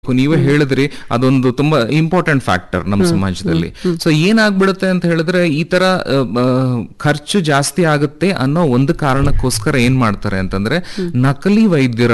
ನೀವೇ ಹೇಳಿದ್ರಿ ಅದೊಂದು ತುಂಬಾ ಇಂಪಾರ್ಟೆಂಟ್ ಫ್ಯಾಕ್ಟರ್ ನಮ್ಮ ಸಮಾಜದಲ್ಲಿ ಸೊ ಏನಾಗ್ಬಿಡುತ್ತೆ ಅಂತ ಹೇಳಿದ್ರೆ ಈ ತರ ಆ, ಆ, ಖರ್ಚು ಜಾಸ್ತಿ ಆಗುತ್ತೆ ಅನ್ನೋ ಒಂದು ಕಾರಣಕ್ಕೋಸ್ಕರ ಏನ್ ಮಾಡ್ತಾರೆ ಅಂತಂದ್ರೆ ನಕಲಿ ವೈದ್ಯರ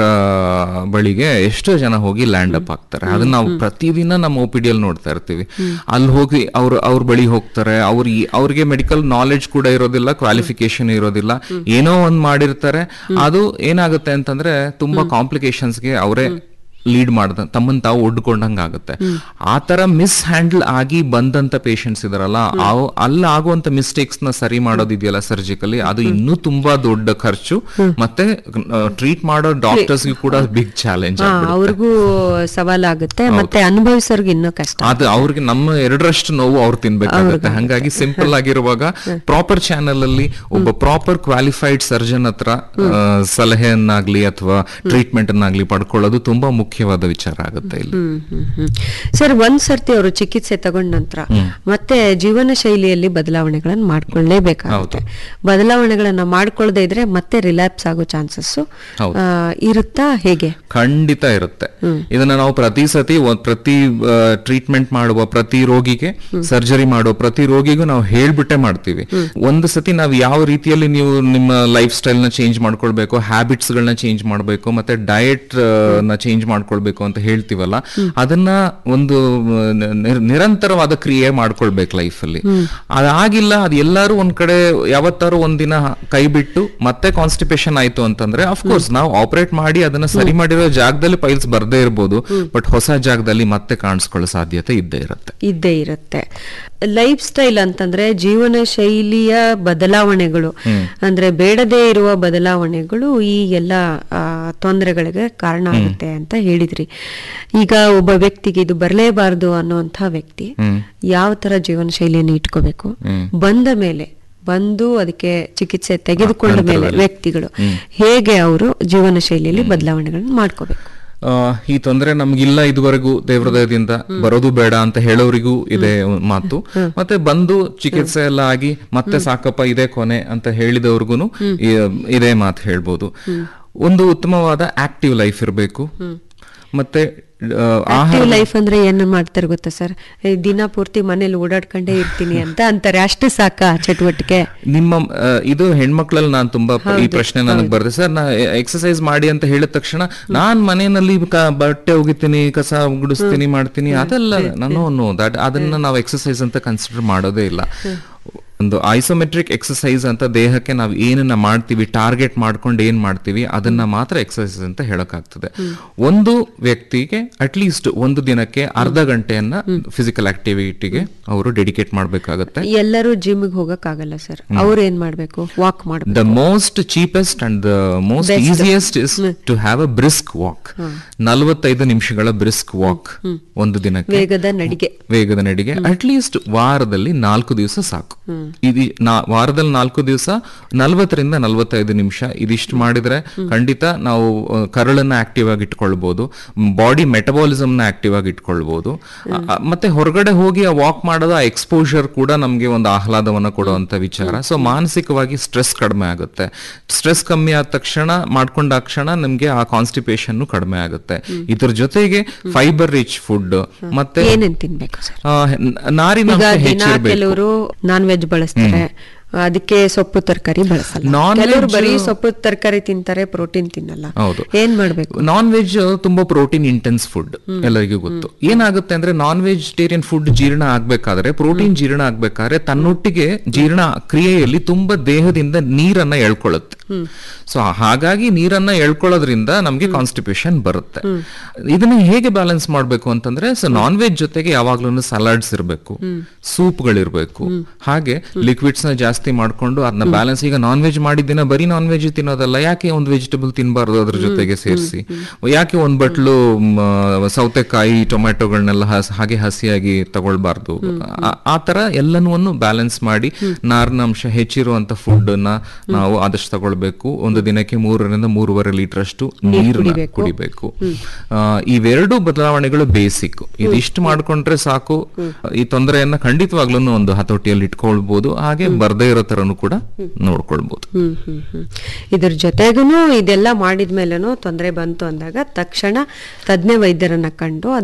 ಬಳಿಗೆ ಎಷ್ಟೋ ಜನ ಹೋಗಿ ಲ್ಯಾಂಡ್ ಅಪ್ ಆಗ್ತಾರೆ ಅದನ್ನ ನಾವು ಪ್ರತಿದಿನ ನಮ್ಮ ಒ ಪಿ ಡಿಯಲ್ಲಿ ನೋಡ್ತಾ ಇರ್ತೀವಿ ಅಲ್ಲಿ ಹೋಗಿ ಅವ್ರ ಅವ್ರ ಬಳಿ ಹೋಗ್ತಾರೆ ಅವ್ರ ಅವ್ರಿಗೆ ಮೆಡಿಕಲ್ ನಾಲೆಡ್ಜ್ ಕೂಡ ಇರೋದಿಲ್ಲ ಕ್ವಾಲಿಫಿಕೇಶನ್ ಇರೋದಿಲ್ಲ ಏನೋ ಒಂದ್ ಮಾಡಿರ್ತಾರೆ ಅದು ಏನಾಗುತ್ತೆ ಅಂತಂದ್ರೆ ತುಂಬಾ ಕಾಂಪ್ಲಿಕೇಶನ್ಸ್ಗೆ ಅವರೇ ಲೀಡ್ ಮಾಡ್ದ ತಮ್ಮನ್ ತಾವು ಒಡ್ಕೊಂಡಂಗ ಆಗುತ್ತೆ ಆ ತರ ಮಿಸ್ ಹ್ಯಾಂಡಲ್ ಆಗಿ ಬಂದಂತ ಪೇಷಂಟ್ಸ್ ಇದಾರಲ್ಲ ಅವ್- ಅಲ್ಲಿ ಆಗುವಂತ ಮಿಸ್ಟೇಕ್ಸ್ ನ ಸರಿ ಮಾಡೋದಿದೆಯಲ್ಲ ಸರ್ಜಿಕಲಿ ಅದು ಇನ್ನೂ ತುಂಬಾ ದೊಡ್ಡ ಖರ್ಚು ಮತ್ತೆ ಟ್ರೀಟ್ ಮಾಡೋ ಡಾಕ್ಟರ್ಸ್ ಕೂಡ ಬಿಗ್ ಚಾಲೆಂಜ್ ಹಾ ಅವ್ರಿಗೂ ಸವಾಲಾಗುತ್ತೆ ಮತ್ತೆ ಅನುಭವಿಸೋರ್ಗೆ ಇನ್ನೂ ಕಷ್ಟ ಅದು ಅವ್ರಿಗೆ ನಮ್ಮ ಎರಡರಷ್ಟು ನೋವು ಅವ್ರು ತಿನ್ಬೇಕಾಗುತ್ತೆ ಹಂಗಾಗಿ ಸಿಂಪಲ್ ಆಗಿರುವಾಗ ಪ್ರಾಪರ್ ಚಾನೆಲ್ ಅಲ್ಲಿ ಒಬ್ಬ ಪ್ರಾಪರ್ ಕ್ವಾಲಿಫೈಡ್ ಸರ್ಜನ್ ಹತ್ರ ಆ, ಸಲಹೆಯನ್ನಾಗ್ಲಿ ಅಥವಾ ಟ್ರೀಟ್ಮೆಂಟ್ ಅನ್ನಾಗ್ಲಿ ಪಡ್ಕೊಳ್ಳೋದು ತುಂಬಾ ಮುಖ್ಯವಾದ ವಿಚಾರ ಆಗುತ್ತೆ ಇಲ್ಲಿ ಹ್ಮ್ ಹ್ಮ್ ಹ್ಮ್ ಸರ್ ಒಂದ್ ಸರ್ತಿ ಅವರು ಚಿಕಿತ್ಸೆ ತಗೊಂಡ ನಂತರ ಮತ್ತೆ ಜೀವನ ಶೈಲಿಯಲ್ಲಿ ಬದಲಾವಣೆಗಳನ್ನ ಮಾಡ್ಕೊಳ್ಳೇಬೇಕಾಗುತ್ತೆ ಬದಲಾವಣೆಗಳನ್ನ ಮಾಡ್ಕೊಳ್ಳದೆ ಇದ್ರೆ ಮತ್ತೆ ರಿಲ್ಯಾಪ್ಸ್ ಆಗೋ ಚಾನ್ಸಸ್ ಹೌದು. ಇರುತ್ತಾ ಹೇಗೆ ಖಂಡಿತ ಇರುತ್ತೆ ಇದನ್ನ ನಾವು ಪ್ರತಿ ಸತಿ ಒಂದ್- ಪ್ರತಿ ಟ್ರೀಟ್ಮೆಂಟ್ ಮಾಡುವ ಪ್ರತಿ ರೋಗಿಗೆ ಸರ್ಜರಿ ಮಾಡುವ ಪ್ರತಿ ರೋಗಿಗೂ ನಾವು ಹೇಳ್ಬಿಟ್ಟೆ ಮಾಡ್ತೀವಿ ಒಂದು ಸತಿ ನಾವು ಯಾವ ರೀತಿಯಲ್ಲಿ ನೀವು ನಿಮ್ಮ ಲೈಫ್ ಸ್ಟೈಲ್ ನ ಚೇಂಜ್ ಮಾಡ್ಕೊಳ್ಬೇಕು ಹ್ಯಾಬಿಟ್ಸ್ ಗಳನ್ನ ಚೇಂಜ್ ಮಾಡಬೇಕು ಮತ್ತೆ ಡಯಟ್ ನ ಚೇಂಜ್ ಮಾಡ್ಕೊಳ್ಬೇಕು ಅಂತ ಹೇಳ್ತೀವಲ್ಲ ಅದನ್ನ ಒಂದು ಆ, ನಿರ್- ನಿರಂತರವಾದ ಕ್ರಿಯೆ ಮಾಡ್ಕೊಳ್ಬೇಕು ಲೈಫ್ ಅಲ್ಲಿ ಅದಾಗಿಲ್ಲ ಅದು ಎಲ್ಲರೂ ಒಂದ್ ಕಡೆ ಯಾವತ್ತಾರು ಒಂದಿನ ಕೈ ಬಿಟ್ಟು ಮತ್ತೆ ಕಾನ್ಸ್ಟಿಪೇಷನ್ ಆಯ್ತು ಅಂತಂದ್ರೆ ಅಫ್ಕೋರ್ಸ್ ನಾವು ಆಪರೇಟ್ ಮಾಡಿ ಅದನ್ನ ಸರಿ ಮಾಡಿರೋ ಜಾಗದಲ್ಲಿ ಪೈಲ್ಸ್ ಬರ್ದೇ ಇರ್ಬೋದು ಬಟ್ ಹೊಸ ಜಾಗದಲ್ಲಿ ಮತ್ತೆ ಕಾಣಿಸ್ಕೊಳ್ಳೋ ಸಾಧ್ಯತೆ ಇದ್ದೇ ಇರುತ್ತೆ ಇದ್ದೇ ಇರುತ್ತೆ ಲೈಫ್ ಸ್ಟೈಲ್ ಅಂತಂದ್ರೆ ಜೀವನ ಶೈಲಿಯ ಬದಲಾವಣೆಗಳು ಅಂದ್ರೆ ಬೇಡದೇ ಇರುವ ಬದಲಾವಣೆಗಳು ಈ ಎಲ್ಲ ಆ, ತೊಂದರೆಗಳಿಗೆ ಕಾರಣ ಆಗುತ್ತೆ ಅಂತ ಹೇಳಿದ್ರಿ ಈಗ ಒಬ್ಬ ವ್ಯಕ್ತಿಗೆ ಇದು ಬರಲೇಬಾರದು ಅನ್ನುವಂಥ ವ್ಯಕ್ತಿ ಯಾವ ತರ ಜೀವನ ಶೈಲಿಯನ್ನು ಇಟ್ಕೋಬೇಕು ಬಂದ ಮೇಲೆ ಬಂದು ಅದಕ್ಕೆ ಚಿಕಿತ್ಸೆ ತೆಗೆದುಕೊಂಡ ಮೇಲೆ ವ್ಯಕ್ತಿಗಳು ಹೇಗೆ ಅವರು ಜೀವನ ಶೈಲಿಯಲ್ಲಿ ಬದಲಾವಣೆಗಳನ್ನ ಮಾಡ್ಕೋಬೇಕು ಆ, ಈ ತೊಂದರೆ ನಮ್ಗಿಲ್ಲ ಇದುವರೆಗೂ ದೇವಹೃದಯದಿಂದ ಬರೋದು ಬೇಡ ಅಂತ ಹೇಳೋರಿಗೂ ಇದೆ ಒಂದ್ ಮಾತು ಮತ್ತೆ ಬಂದು ಚಿಕಿತ್ಸೆ ಎಲ್ಲ ಆಗಿ ಮತ್ತೆ ಸಾಕಪ್ಪ ಇದೇ ಕೊನೆ ಅಂತ ಹೇಳಿದವ್ರಿಗೂ ಇದೇ ಮಾತು ಹೇಳ್ಬೋದು ಒಂದು ಉತ್ತಮವಾದ ಆಕ್ಟಿವ್ ಲೈಫ್ ಇರಬೇಕು ಮತ್ತೆ ಆ, ಆಹಾರ ಆಕ್ಟಿವ್ ಲೈಫ್ ಅಂದ್ರೆ ಏನ್ ಮಾಡ್ತಾರೆ ಗೊತ್ತಾ ಸರ್ ದಿನ ಪೂರ್ತಿ ಮನೇಲಿ ಓಡಾಡ್ಕೊಂಡೇ ಇರ್ತೀನಿ ಅಂತ ಅಂತಾರೆ ಅಷ್ಟು ಸಾಕ ಚಟುವಟಿಕೆ ನಿಮ್ಮ ಆ, ಇದು ಹೆಣ್ಮಕ್ಳಲ್ಲಿ ನಾನು ತುಂಬಾ ಪ- ಈ ಪ್ರಶ್ನೆ ನನಗೆ ಬರುತ್ತೆ ಸರ್ ನಾ ಎಕ್ಸರ್ಸೈಸ್ ಮಾಡಿ ಅಂತ ಹೇಳಿದ ತಕ್ಷಣ ನಾನ್ ಮನೆಯಲ್ಲಿ ಕ- ಬಟ್ಟೆ ಒಗಿತೀನಿ ಕಸ ಗುಡಿಸ್ತೀನಿ ಮಾಡ್ತೀನಿ ಅದೆಲ್ಲ ನಾನು ನೋ ದಟ್ ಅದನ್ನ ನಾವು ಎಕ್ಸರ್ಸೈಸ್ ಅಂತ ಕನ್ಸಿಡರ್ ಮಾಡೋದೇ ಇಲ್ಲ ಒಂದು ಐಸೋಮೆಟ್ರಿಕ್ ಎಕ್ಸರ್ಸೈಸ್ ಅಂತ ದೇಹಕ್ಕೆ ನಾವು ಏನನ್ನ ಮಾಡ್ತೀವಿ ಟಾರ್ಗೆಟ್ ಮಾಡ್ಕೊಂಡು ಏನ್ ಮಾಡ್ತೀವಿ ಅದನ್ನ ಮಾತ್ರ ಎಕ್ಸರ್ಸೈಸ್ ಅಂತ ಹೇಳಕ್ಕಾಗ್ತದೆ ಒಂದು ವ್ಯಕ್ತಿಗೆ ಅಟ್ಲೀಸ್ಟ್ ಒಂದು ದಿನಕ್ಕೆ ಅರ್ಧ ಗಂಟೆಯನ್ನ ಫಿಸಿಕಲ್ ಆಕ್ಟಿವಿಟಿಗೆ ಅವರು ಡೆಡಿಕೇಟ್ ಮಾಡ್ಬೇಕಾಗತ್ತೆ ಎಲ್ಲರೂ ಜಿಮ್ಗೆ ಹೋಗಕ್ ಆಗಲ್ಲ ಸರ್ ಅವ್ರು ಏನ್ ಮಾಡ್ಬೇಕು ವಾಕ್ ಮಾಡ್ಬೇಕು the most cheapest and the most easiest is to have a brisk walk ನಲವತ್ತೈದು ನಿಮಿಷಗಳ ಬ್ರಿಸ್ಕ್ ವಾಕ್ ಒಂದು ದಿನಕ್ಕೆ ವೇಗದ ನಡಿಗೆ ವೇಗದ ನಡಿಗೆ ಅಟ್ಲೀಸ್ಟ್ ವಾರದಲ್ಲಿ ನಾಲ್ಕು ದಿವಸ ಸಾಕು ಇದು ನಾ- ವಾರದಲ್ಲಿ ನಾಲ್ಕು ದಿವಸ ನಲ್ವತ್ತರಿಂದ ನಲವತ್ತೈದು ನಿಮಿಷ ಇದಿಷ್ಟು ಮಾಡಿದ್ರೆ ಖಂಡಿತ ನಾವು ಆ, ಕರಳನ್ನ ಆಕ್ಟಿವ್ ಆಗಿ ಇಟ್ಕೊಳ್ಬಹುದು ಬಾಡಿ ಮೆಟಬಾಲಿಸಮ್ ನ ಆಕ್ಟಿವ್ ಆಗಿ ಇಟ್ಕೊಳ್ಬಹುದು ಆ, ಆ, ಮತ್ತೆ ಹೊರಗಡೆ ಹೋಗಿ ಆ ವಾಕ್ ಮಾಡೋದು ಆ ಎಕ್ಸ್ಪೋಜರ್ ಕೂಡ ನಮ್ಗೆ ಒಂದು ಆಹ್ಲಾದವನ್ನ ಕೊಡುವಂತ ವಿಚಾರ ಸೊ ಮಾನಸಿಕವಾಗಿ ಸ್ಟ್ರೆಸ್ ಕಡಿಮೆ ಆಗುತ್ತೆ ಸ್ಟ್ರೆಸ್ ಕಮ್ಮಿ ಆದ ತಕ್ಷಣ ಮಾಡ್ಕೊಂಡ ಕ್ಷಣ ನಮ್ಗೆ ಆ ಕಾನ್ಸ್ಟಿಪೇಷನ್ ಕಡಿಮೆ ಆಗುತ್ತೆ ಇದ್ರ ಜೊತೆಗೆ ಫೈಬರ್ ರಿಚ್ ಫುಡ್ ಮತ್ತೆ ಏನೇನ್ ತಿನ್ಬೇಕು ಸರ್ ಆ, ನ- ನಾರಿನಾಂಶ ಈಗ ದಿನ ಹೆಚ್ಚಿರ್ಬೇಕು ಕೆಲವರು ನಾನ್ ವೆಜ್ ಬಳಸ್ತಾರೆ ಅದಕ್ಕೆ ಸೊಪ್ಪು ತರಕಾರಿ ಬಳಸಲ್ಲ Non-veg- ಕೆಲವರು ಬರೀ ಸೊಪ್ಪು ತರಕಾರಿ ತಿಂತಾರೆ ಪ್ರೋಟೀನ್ ತಿನ್ನಲ್ಲ ಹೌದು ಏನ್ ಮಾಡ್ಬೇಕು ನಾನ್ ವೆಜ್ ತುಂಬಾ ಪ್ರೋಟೀನ್ ಇಂಟೆನ್ಸ್ ಫುಡ್ ಎಲ್ಲರಿಗೂ ಗೊತ್ತು ಏನಾಗುತ್ತೆ ಅಂದ್ರೆ ನಾನ್ ವೆಜಿಟೇರಿಯನ್ ಫುಡ್ ಜೀರ್ಣ ಆಗ್ಬೇಕಾದ್ರೆ ಪ್ರೋಟೀನ್ ಜೀರ್ಣ ಆಗ್ಬೇಕಾದ್ರೆ ತನ್ನೊಟ್ಟಿಗೆ ಜೀರ್ಣ ಕ್ರಿಯೆಯಲ್ಲಿ ತುಂಬಾ ದೇಹದಿಂದ ನೀರನ್ನ ಎಳ್ಕೊಳ್ಳುತ್ತೆ ಸೊ ಹಾಗಾಗಿ ನೀರನ್ನ ಎಳ್ಕೊಳ್ಳೋದ್ರಿಂದ ನಮ್ಗೆ ಕಾನ್ಸ್ಟಿಪೇಷನ್ ಬರುತ್ತೆ ಇದನ್ನ ಹೇಗೆ ಬ್ಯಾಲೆನ್ಸ್ ಮಾಡ್ಬೇಕು ಅಂತಂದ್ರೆ ಸೊ ನಾನ್ ವೆಜ್ ಜೊತೆಗೆ ಯಾವಾಗ್ಲೂ ಸಲಾಡ್ಸ್ ಇರಬೇಕು ಸೂಪ್ಗಳಿರ್ಬೇಕು ಹಾಗೆ ಲಿಕ್ವಿಡ್ಸ್ ನ ಜಾಸ್ತಿ ಮಾಡ್ಕೊಂಡು ಅದನ್ನ ಬ್ಯಾಲೆನ್ಸ್ ಈಗ ನಾನ್ ವೆಜ್ ಮಾಡಿದ್ದಿನ ಬರೀ ನಾನ್ ವೆಜ್ ತಿನ್ನೋದಲ್ಲ ಯಾಕೆ ಒಂದು ವೆಜಿಟಬಲ್ ತಿನ್ನಬಾರ್ದು ಅದ್ರ ಜೊತೆಗೆ ಸೇರಿಸಿ ಯಾಕೆ ಒಂದ್ ಬಟ್ಲು ಮ್, ಸೌತೆಕಾಯಿ ಟೊಮ್ಯಾಟೊಗಳನ್ನೆಲ್ಲ ಹಸ್- ಹಾಗೆ ಹಸಿಯಾಗಿ ತಗೊಳ್ಬಾರ್ದು ಆ- ಆ ತರ ಎಲ್ಲನೂ ಬ್ಯಾಲೆನ್ಸ್ ಮಾಡಿ ನಾರಿನಾಂಶ ಹೆಚ್ಚಿರುವಂತ ಫುಡ್ ನ ನಾವು ಆದಷ್ಟು ತಗೊಳ್ಬೇಕು ಒಂದು ದಿನಕ್ಕೆ ಮೂರರಿಂದ ಮೂರುವರೆ ಲೀಟರ್ ಅಷ್ಟು ನೀರನ್ನ ಕುಡಿಬೇಕು ಆ, ಇವೆರಡು ಬದಲಾವಣೆಗಳು ಬೇಸಿಕ್ ಇದಿಷ್ಟು ಮಾಡ್ಕೊಂಡ್ರೆ ಸಾಕು ಈ ತೊಂದರೆಯನ್ನ ಖಂಡಿತವಾಗ್ಲೂ ಒಂದು ಹತೋಟಿಯಲ್ಲಿ ಇಟ್ಕೊಳ್ಬಹುದು ಹಾಗೆ ಬರ್ದೇ ಇರೋ ತರನು ಕೂಡ ನೋಡ್ಕೊಳ್ಬಹುದು ಹ್ಮ್ ಹ್ಮ್ ಹ್ಮ್ ಇದ್ರ ಜೊತೆಗೂನು ಇದೆಲ್ಲ ಮಾಡಿದ್ಮೇಲೆನೂ ತೊಂದರೆ ಬಂತು ಅಂದಾಗ ತಕ್ಷಣ ತಜ್ಞ ವೈದ್ಯರನ್ನ ಕಂಡು